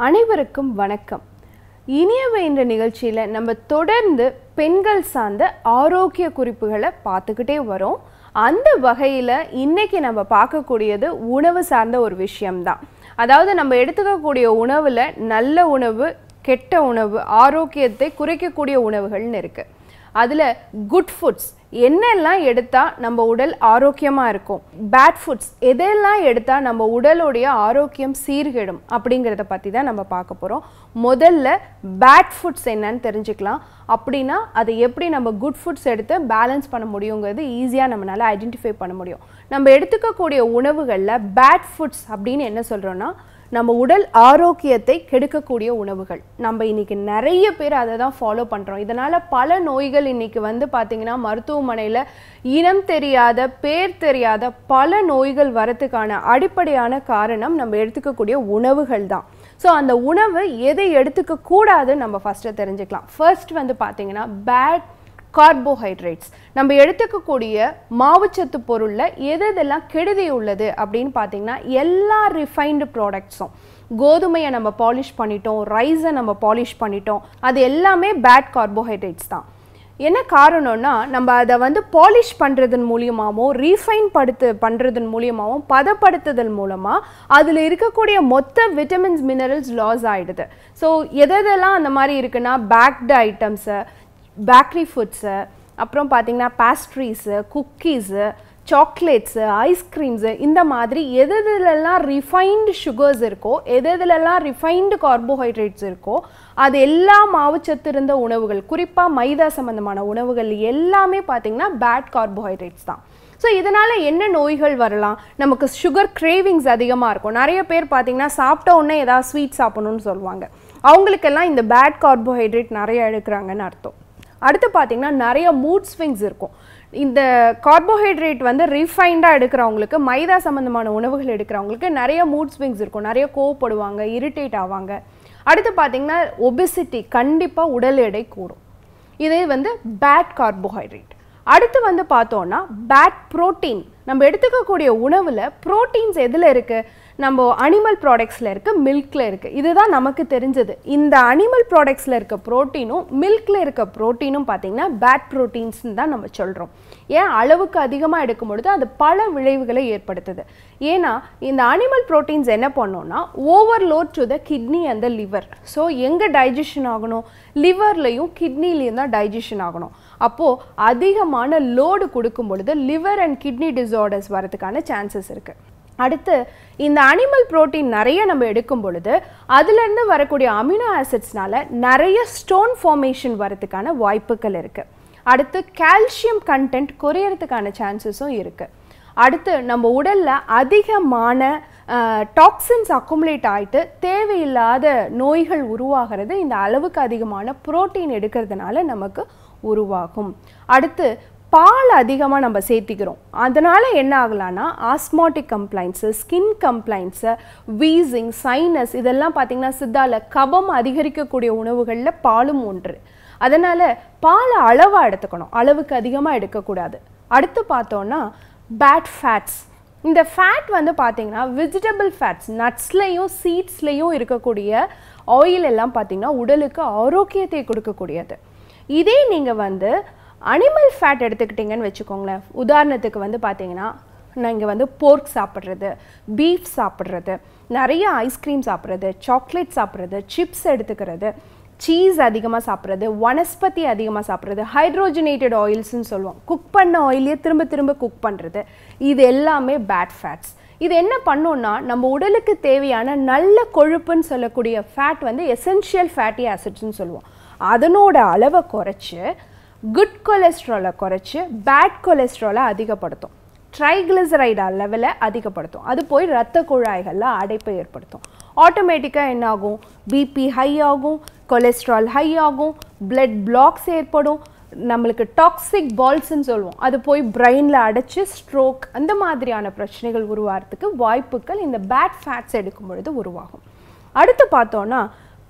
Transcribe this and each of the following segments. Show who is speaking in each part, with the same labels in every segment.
Speaker 1: அனைவருக்கும் வணக்கம் இனியவை என்ற நிகழ்ச்சியில் நம்ம தொடர்ந்து பெண்கள் சார்ந்த ஆரோக்கிய குறிப்புகளை பார்த்துக்கிட்டே வரோம் அந்த வகையில் இன்னைக்கு நம்ம பார்க்கக்கூடியது உணவு சார்ந்த ஒரு விஷயம்தான் அதாவது நம்ம எடுத்துக்கக்கூடிய உணவில் நல்ல உணவு கெட்ட உணவு ஆரோக்கியத்தை குறைக்கக்கூடிய உணவுகள்னு இருக்குது அதில் குட் ஃபுட்ஸ் என்னெல்லாம் எடுத்தால் நம்ம உடல் ஆரோக்கியமாக இருக்கும் பேட் ஃபுட்ஸ் எதெல்லாம் எடுத்தால் நம்ம உடலுடைய ஆரோக்கியம் சீர்கெடும் அப்படிங்கிறத பற்றி தான் நம்ம பார்க்க போகிறோம் முதல்ல பேட் ஃபுட்ஸ் என்னன்னு தெரிஞ்சுக்கலாம் அப்படின்னா அதை எப்படி நம்ம குட் ஃபுட்ஸ் எடுத்து பேலன்ஸ் பண்ண முடியுங்கிறது ஈஸியாக நம்மளால் ஐடென்டிஃபை பண்ண முடியும் நம்ம எடுத்துக்கக்கூடிய உணவுகளில் பேட் ஃபுட்ஸ் அப்படின்னு என்ன சொல்கிறோன்னா நம்ம உடல் ஆரோக்கியத்தை கெடுக்கக்கூடிய உணவுகள் நம்ம இன்னைக்கு நிறைய பேர் அதை தான் ஃபாலோ பண்ணுறோம் இதனால் பல நோய்கள் இன்னைக்கு வந்து பார்த்திங்கன்னா மருத்துவமனையில் இனம் தெரியாத பேர் தெரியாத பல நோய்கள் வரத்துக்கான அடிப்படையான காரணம் நம்ம எடுத்துக்கக்கூடிய உணவுகள் தான் ஸோ அந்த உணவு எதை எடுத்துக்க கூடாதுன்னு நம்ம ஃபஸ்ட்டு தெரிஞ்சுக்கலாம் ஃபர்ஸ்ட் வந்து பார்த்திங்கன்னா பேட் கார்போஹைட்ரேட்ஸ் நம்ம எடுத்துக்கக்கூடிய மாவுச்சத்து பொருளில் எது எதெல்லாம் கெடுதி உள்ளது அப்படின்னு பார்த்தீங்கன்னா எல்லா ரிஃபைன்டு ப்ராடக்ட்ஸும் கோதுமையை நம்ம பாலிஷ் பண்ணிட்டோம் ரைஸை நம்ம பாலிஷ் பண்ணிட்டோம் அது எல்லாமே பேட் கார்போஹைட்ரேட்ஸ் தான் என்ன காரணம்னா நம்ம அதை வந்து பாலிஷ் பண்ணுறதன் மூலியமாகவும் ரீஃபைன் படுத்து பண்ணுறதன் மூலியமாகவும் பதப்படுத்துதல் மூலமாக அதில் இருக்கக்கூடிய மொத்த விட்டமின்ஸ் மினரல்ஸ் லாஸ் ஆகிடுது ஸோ எதெல்லாம் அந்த மாதிரி இருக்குன்னா பேக்டு ஐட்டம்ஸு பேக்கரி ஃபுட்ஸு அப்புறம் பார்த்தீங்கன்னா பேஸ்ட்ரீஸு குக்கீஸு சாக்லேட்ஸு ஐஸ்கிரீம்ஸு இந்த மாதிரி எது எதுலெல்லாம் ரிஃபைன்டு சுகர்ஸ் இருக்கோ எது எதுலெல்லாம் ரிஃபைன்டு கார்போஹைட்ரேட்ஸ் இருக்கோ அது எல்லா மாவுச்சத்து இருந்த உணவுகள் குறிப்பாக மைதா சம்மந்தமான உணவுகள் எல்லாமே பார்த்திங்கன்னா பேட் கார்போஹைட்ரேட்ஸ் தான் ஸோ இதனால் என்ன நோய்கள் வரலாம் நமக்கு சுகர் கிரேவிங்ஸ் அதிகமாக இருக்கும் நிறைய பேர் பார்த்தீங்கன்னா சாப்பிட்ட உடனே ஏதாவது ஸ்வீட் சாப்பிடணும்னு சொல்லுவாங்க அவங்களுக்கெல்லாம் இந்த பேட் கார்போஹைட்ரேட் நிறைய எடுக்கிறாங்கன்னு அர்த்தம் அடுத்து பார்த்தீங்கன்னா நிறைய மூட் ஸ்விங்ஸ் இருக்கும் இந்த கார்போஹைட்ரேட் வந்து ரீஃபைண்டாக எடுக்கிறவங்களுக்கு மைதா சம்மந்தமான உணவுகள் எடுக்கிறவங்களுக்கு நிறைய மூட் ஸ்விங்ஸ் இருக்கும் நிறைய கோவப்படுவாங்க இரிட்டேட் ஆவாங்க அடுத்து பார்த்தீங்கன்னா ஒபிசிட்டி கண்டிப்பாக உடல் எடை கூடும் இது வந்து பேட் கார்போஹைட்ரேட் அடுத்து வந்து பார்த்தோன்னா பேட் ப்ரோட்டீன் நம்ம எடுத்துக்கக்கூடிய உணவில் ப்ரோட்டீன்ஸ் எதில் இருக்குது நம்ம அனிமல் ப்ராடக்ட்ஸில் இருக்குது மில்கில் இருக்குது இதுதான் நமக்கு தெரிஞ்சது இந்த அனிமல் ப்ராடக்ட்ஸில் இருக்க ப்ரோட்டீனும் மில்கில் இருக்க ப்ரோட்டீனும் பார்த்திங்கன்னா பேட் ப்ரோட்டீன்ஸ்னு தான் நம்ம சொல்கிறோம் ஏன் அளவுக்கு அதிகமாக எடுக்கும் பொழுது அது பல விளைவுகளை ஏற்படுத்துது ஏன்னா இந்த அனிமல் ப்ரோட்டீன்ஸ் என்ன பண்ணோம்னா overload to the kidney and the liver so எங்கே டைஜஷன் ஆகணும் லிவர்லையும் கிட்னிலையும் தான் டைஜஷன் ஆகணும் அப்போது அதிகமான லோடு கொடுக்கும் பொழுது லிவர் அண்ட் கிட்னி டிசார்டர்ஸ் வரதுக்கான சான்சஸ் இருக்குது அடுத்து இந்த அனிமல் புரோட்டீன் நிறைய நம்ம எடுக்கும் பொழுது அதுலேருந்து வரக்கூடிய அமினோ ஆசிட்ஸ்னால நிறைய ஸ்டோன் ஃபார்மேஷன் வரதுக்கான வாய்ப்புகள் இருக்குது அடுத்து கால்சியம் கண்டென்ட் குறையறதுக்கான சான்சஸும் இருக்குது அடுத்து நம்ம உடலில் அதிகமான டாக்ஸின்ஸ் அக்குமுலேட் ஆகிட்டு தேவையில்லாத நோய்கள் உருவாகிறது இந்த அளவுக்கு அதிகமான புரோட்டீன் எடுக்கிறதுனால நமக்கு உருவாகும் அடுத்து பால் அதிகமாக நம்ம சேர்த்திக்கிறோம் அதனால் என்ன ஆகலான்னா asthmatic complaints skin complaints wheezing sinus இதெல்லாம் பார்த்திங்கன்னா சித்தால கபம் அதிகரிக்கக்கூடிய உணவுகளில் பாலும் ஒன்று அதனால் பாலை அளவாக எடுத்துக்கணும் அளவுக்கு அதிகமாக எடுக்கக்கூடாது அடுத்து பார்த்தோன்னா பேட் ஃபேட்ஸ் இந்த ஃபேட் வந்து பார்த்தீங்கன்னா வெஜிடபிள் ஃபேட்ஸ் நட்ஸ்லேயும் சீட்ஸ்லேயும் இருக்கக்கூடிய ஆயில் எல்லாம் பார்த்தீங்கன்னா உடலுக்கு ஆரோக்கியத்தை கொடுக்கக்கூடியது இதே நீங்கள் வந்து அனிமல் ஃபேட் எடுத்துக்கிட்டிங்கன்னு வச்சுக்கோங்களேன் உதாரணத்துக்கு வந்து பார்த்தீங்கன்னா நீங்கள் வந்து போர்க் சாப்பிட்றது பீஃப் சாப்பிட்றது நிறைய ஐஸ்கிரீம் சாப்பிட்றது சாக்லேட் சாப்பிட்றது சிப்ஸ் எடுத்துக்கிறது சீஸ் அதிகமாக சாப்பிட்றது வனஸ்பதி அதிகமாக சாப்பிட்றது ஹைட்ரோஜனேட்டட் ஆயில்ஸ்னு சொல்லுவோம் குக் பண்ண ஆயிலே திரும்ப திரும்ப குக் பண்ணுறது இது எல்லாமே பேட் ஃபேட்ஸ் இது என்ன பண்ணோம்னா நம்ம உடலுக்கு தேவையான நல்ல கொழுப்புன்னு சொல்லக்கூடிய ஃபேட் வந்து எசென்ஷியல் ஃபேட்டி ஆசிட்ஸ்னு சொல்லுவோம் அதனோட அளவை குறைச்சி குட் கொலஸ்ட்ராலை குறைச்சி பேட் கொலஸ்ட்ராலை அதிகப்படுத்தும் ட்ரைக்ளிசரைட் லெவலை அதிகப்படுத்தும் அது போய் ரத்த குழாய்களில் அடைப்பை ஏற்படுத்தும் ஆட்டோமேட்டிக்காக என்ன ஆகும் பிபி ஹை ஆகும் கொலஸ்ட்ரால் ஹை ஆகும் பிளட் பிளாக்ஸ் ஏற்படும் நம்மளுக்கு டாக்ஸிக் பால்ஸ்ன்னு சொல்லுவோம் அது போய் பிரெயினில் அடைச்சி ஸ்ட்ரோக் அந்த மாதிரியான பிரச்சனைகள் உருவாகிறதுக்கு வாய்ப்புகள் இந்த பேட் ஃபேட்ஸ் எடுக்கும் பொழுது உருவாகும் அடுத்து பார்த்தோன்னா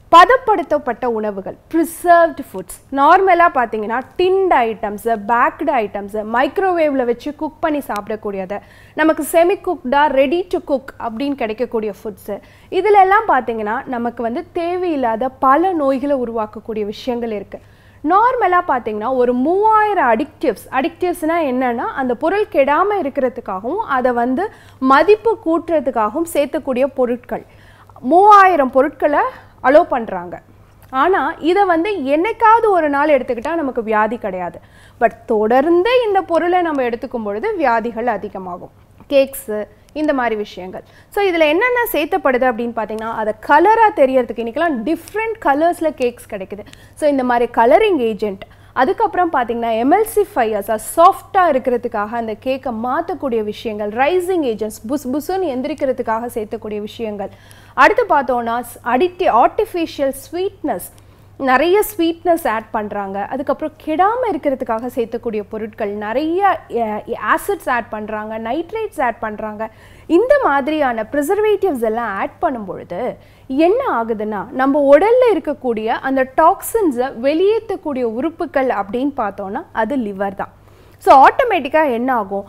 Speaker 1: பதப்படுத்தப்பட்ட உணவுகள் ப்ரிசர்வ்டு ஃபுட்ஸ் நார்மலாக பார்த்தீங்கன்னா டின்ட் ஐட்டம்ஸு பேக்டு ஐட்டம்ஸு மைக்ரோவேவில் வச்சு குக் பண்ணி சாப்பிடக்கூடியது நமக்கு செமி குக்டா ரெடி டு குக் அப்படின்னு கிடைக்கக்கூடிய ஃபுட்ஸு இதில் எல்லாம் பார்த்தீங்கன்னா நமக்கு வந்து தேவையில்லாத பல நோய்களை உருவாக்கக்கூடிய விஷயங்கள் இருக்குது நார்மலாக பார்த்தீங்கன்னா ஒரு மூவாயிரம் அடிக்டிவ்ஸ் அடிக்டிவ்ஸ்னால் என்னென்னா அந்த பொருள் கெடாமல் இருக்கிறதுக்காகவும் அதை வந்து மதிப்பு கூட்டுறதுக்காகவும் சேர்த்தக்கூடிய பொருட்கள் மூவாயிரம் பொருட்களை அலோவ் பண்ணுறாங்க ஆனால் இதை வந்து என்னைக்காவது ஒரு நாள் எடுத்துக்கிட்டால் நமக்கு வியாதி கிடையாது பட் தொடர்ந்து இந்த பொருளை நம்ம எடுத்துக்கும் பொழுது வியாதிகள் அதிகமாகும் கேக்ஸு இந்த மாதிரி விஷயங்கள் ஸோ இதில் என்னென்ன சேர்த்தப்படுது அப்படின்னு பார்த்தீங்கன்னா அதை கலராக தெரியறதுக்கு இன்றைக்கெல்லாம் டிஃப்ரெண்ட் கலர்ஸில் கேக்ஸ் கிடைக்குது ஸோ இந்த மாதிரி கலரிங் ஏஜென்ட் அதுக்கப்புறம் பார்த்தீங்கன்னா எம்எல்சிஃபையர்ஸாக சாஃப்டாக இருக்கிறதுக்காக அந்த கேக்கை மாற்றக்கூடிய விஷயங்கள் ரைசிங் ஏஜென்ட்ஸ் புஸ் புஸ்ன்னு எந்திரிக்கிறதுக்காக சேர்த்தக்கூடிய விஷயங்கள் அடுத்து பார்த்தோன்னா அடிக்டி ஆர்டிஃபிஷியல் ஸ்வீட்னஸ் நிறைய ஸ்வீட்னஸ் ஆட் பண்ணுறாங்க அதுக்கப்புறம் கெடாமல் இருக்கிறதுக்காக சேர்த்தக்கூடிய பொருட்கள் நிறைய ஆசிட்ஸ் ஆட் பண்ணுறாங்க நைட்ரேட்ஸ் ஆட் பண்ணுறாங்க இந்த மாதிரியான ப்ரிசர்வேட்டிவ்ஸ் எல்லாம் ஆட் பண்ணும் பொழுது என்ன ஆகுதுன்னா நம்ம உடலில் இருக்கக்கூடிய அந்த டாக்ஸின்ஸை வெளியேற்றக்கூடிய உறுப்புகள் அப்படின்னு பார்த்தோன்னா அது லிவர் தான் ஸோ ஆட்டோமேட்டிக்காக என்ன ஆகும்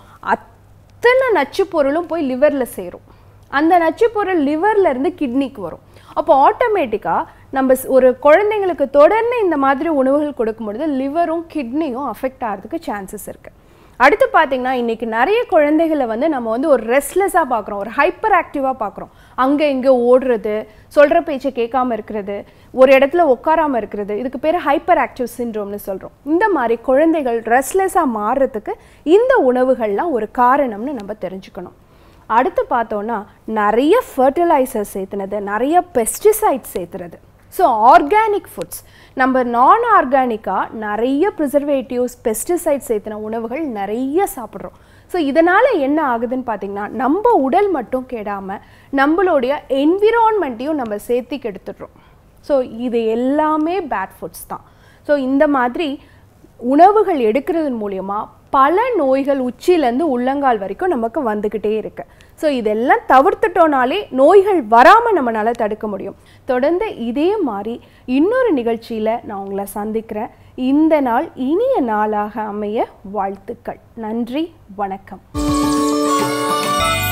Speaker 1: அத்தனை நச்சு பொருளும் போய் லிவரில் சேரும் அந்த நச்சு பொருள் லிவர்ல இருந்து கிட்னிக்கு வரும் அப்போ ஆட்டோமேட்டிக்காக நம்ம ஸ்- ஒரு குழந்தைங்களுக்கு தொடர்ந்து இந்த மாதிரி உணவுகள் கொடுக்கும் பொழுது லிவரும் கிட்னியும் அஃபெக்ட் ஆகிறதுக்கு சான்சஸ் இருக்குது அடுத்து பார்த்தீங்கன்னா இன்னைக்கு நிறைய குழந்தைகளை வந்து நம்ம வந்து ஒரு ரெஸ்ட்லெஸ்ஸாக பார்க்குறோம் ஒரு ஹைப்பர் ஆக்டிவாக பார்க்குறோம் அங்கே இங்கே ஓடுறது சொல்கிற பேச்சை கேட்காம இருக்கிறது ஒரு இடத்துல உட்காராம இருக்கிறது இதுக்கு பேர் ஹைப்பர் ஆக்டிவ் சின்ரோம்னு சொல்கிறோம் இந்த மாதிரி குழந்தைகள் ரெஸ்ட்லெஸ்ஸாக மாறுறதுக்கு இந்த உணவுகள்லாம் ஒரு காரணம்னு நம்ம தெரிஞ்சுக்கணும் அடுத்து பார்த்தோன்னா நிறைய ஃபர்டிலைசர் சேர்த்துனது நிறைய பெஸ்டிசைட்ஸ் சேர்த்துறது ஸோ ஆர்கானிக் ஃபுட்ஸ் நம்ம நான் ஆர்கானிக்காக நிறைய ப்ரிசர்வேட்டிவ்ஸ் பெஸ்டிசைட்ஸ் சேர்த்துன உணவுகள் நிறைய சாப்பிட்றோம் ஸோ இதனால் என்ன ஆகுதுன்னு பார்த்தீங்கன்னா நம்ம உடல் மட்டும் கெடாமல் நம்மளுடைய என்விரான்மெண்ட்டையும் நம்ம சேர்த்து கெடுத்துடுறோம் ஸோ இது எல்லாமே பேட் ஃபுட்ஸ் தான் ஸோ இந்த மாதிரி உணவுகள் எடுக்கிறதன் மூலியமா பல நோய்கள் உச்சியிலேருந்து உள்ளங்கால் வரைக்கும் நமக்கு வந்துக்கிட்டே இருக்கு ஸோ இதெல்லாம் தவிர்த்துட்டோனாலே நோய்கள் வராமல் நம்மளால தடுக்க முடியும் தொடர்ந்து இதே மாதிரி இன்னொரு நிகழ்ச்சியில் நான் உங்களை சந்திக்கிறேன் இந்த நாள் இனிய நாளாக அமைய வாழ்த்துக்கள் நன்றி வணக்கம்